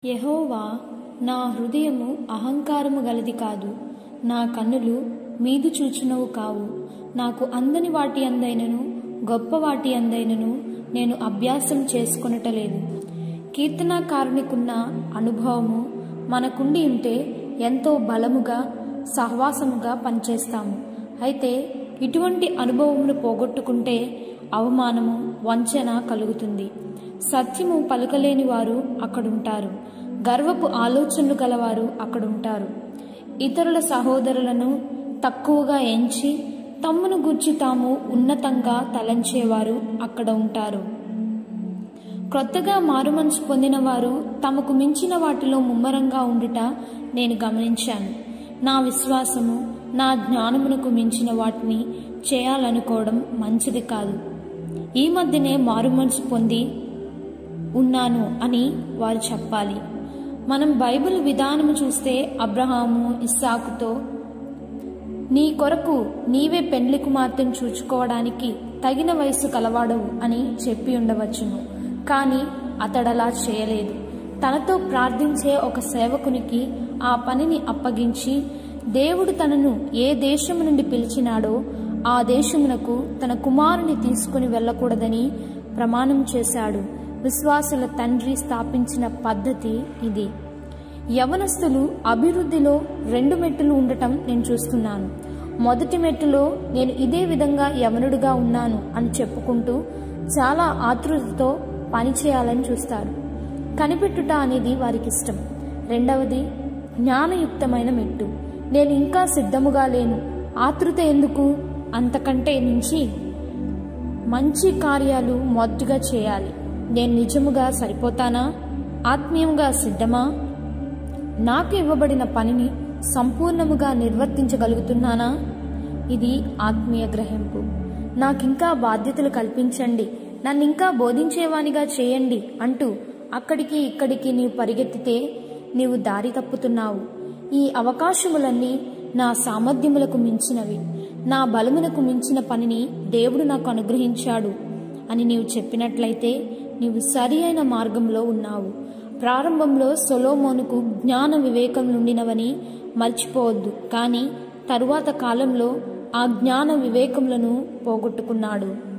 యెహోవా నా హృదయము అహంకారము గలది కాదు నా కన్నులు మీదు చూచునవు కావు నాకు అందని వాటి అందైనను గొప్ప వాటి అందైనను నేను అభ్యాసం చేసుకొనటలేదు కీర్తనాకారునికున్న అనుభవము మనకుండి ఉంటే ఎంతో బలముగా సహవాసముగా పనిచేస్తాము అయితే ఇటువంటి అనుభవమును పోగొట్టుకుంటే అవమానము వంచన కలుగుతుంది సత్యము పలుకలేని వారు అక్కడుంటారు గర్వపు ఆలోచనలు గలవారు అక్కడుంటారు ఇతరుల సహోదరులను తక్కువగా ఎంచి తమ్మును గుర్చి తాము ఉన్నతంగా తలంచేవారు అక్కడ ఉంటారు క్రొత్తగా మారుమనసు పొందిన వారు తమకు మించిన వాటిలో ముమ్మరంగా ఉండుట నేను గమనించాను నా విశ్వాసము నా జ్ఞానమునకు మించిన వాటిని చేయాలనుకోవడం మంచిది కాదు ఈ మధ్యనే మారుమనసు పొంది ఉన్నాను అని వారు చెప్పాలి మనం బైబిల్ విధానము చూస్తే అబ్రహాము ఇస్సాకుతో నీ కొరకు నీవే పెండ్లి కుమార్తెను చూచుకోవడానికి తగిన వయసు కలవాడవు అని చెప్పి ఉండవచ్చును కానీ అతడలా చేయలేదు తనతో ప్రార్థించే ఒక సేవకునికి ఆ పనిని అప్పగించి దేవుడు తనను ఏ దేశము నుండి పిలిచినాడో ఆ దేశమునకు తన కుమారుని తీసుకుని వెళ్ళకూడదని ప్రమాణం చేశాడు విశ్వాసుల తండ్రి స్థాపించిన పద్ధతి ఇది యవనస్తులు అభివృద్ధిలో రెండు మెట్టులు ఉండటం నేను చూస్తున్నాను మొదటి మెట్టులో నేను ఇదే విధంగా యవనుడుగా ఉన్నాను అని చెప్పుకుంటూ చాలా ఆతృతతో పని చేయాలని చూస్తారు కనిపెట్టుట అనేది వారికి ఇష్టం రెండవది జ్ఞానయుక్తమైన మెట్టు నేను ఇంకా సిద్ధముగా లేను ఆతృత ఎందుకు అంతకంటే నుంచి మంచి కార్యాలు మొదటిగా చేయాలి నేను నిజముగా సరిపోతానా ఆత్మీయంగా సిద్ధమా నాకు ఇవ్వబడిన పనిని సంపూర్ణముగా నిర్వర్తించగలుగుతున్నానా ఇది ఆత్మీయ గ్రహింపు నాకింకా బాధ్యతలు కల్పించండి నన్ను ఇంకా బోధించేవానిగా చేయండి అంటూ అక్కడికి ఇక్కడికి నీవు పరిగెత్తితే నీవు దారి తప్పుతున్నావు ఈ అవకాశములన్నీ నా సామర్థ్యములకు మించినవి నా బలమునకు మించిన పనిని దేవుడు నాకు అనుగ్రహించాడు అని నీవు చెప్పినట్లయితే నీవు సరి అయిన మార్గంలో ఉన్నావు ప్రారంభంలో సొలోమోనుకు జ్ఞాన వివేకం నుండినవని మర్చిపోవద్దు కానీ తరువాత కాలంలో ఆ జ్ఞాన వివేకములను పోగొట్టుకున్నాడు